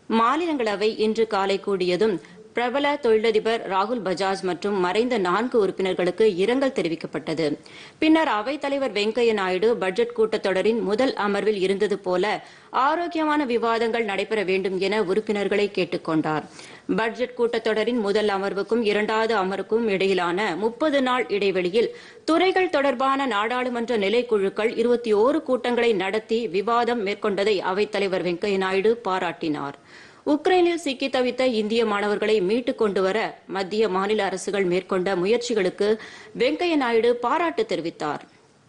மாநிலங்களவை இன்று காலை கூடியதும் பிரபல தொழிலதிபர் ராகுல் பஜாஜ் மற்றும் மறைந்த நான்கு உறுப்பினர்களுக்கு இரங்கல் தெரிவிக்கப்பட்டது பின்னர் அவைத் தலைவர் வெங்கையா நாயுடு பட்ஜெட் கூட்டத்தொடரின் முதல் அமர்வில் இருந்தது போல ஆரோக்கியமான விவாதங்கள் நடைபெற வேண்டும் என உறுப்பினர்களை கேட்டுக் கொண்டார் பட்ஜெட் கூட்டத்தொடரின் முதல் அமர்வுக்கும் இரண்டாவது அமர்வுக்கும் இடையிலான முப்பது நாள் இடைவெளியில் துறைகள் தொடர்பான நாடாளுமன்ற நிலைக்குழுக்கள் இருபத்தி ஓரு கூட்டங்களை நடத்தி விவாதம் மேற்கொண்டதை அவைத்தலைவர் வெங்கையா நாயுடு பாராட்டினார் உக்ரைனில் சிக்கி தவித்த இந்திய மாணவர்களை மீட்டுக் கொண்டுவர மத்திய மாநில அரசுகள் மேற்கொண்ட முயற்சிகளுக்கு வெங்கையா நாயுடு பாராட்டு தெரிவித்தாா்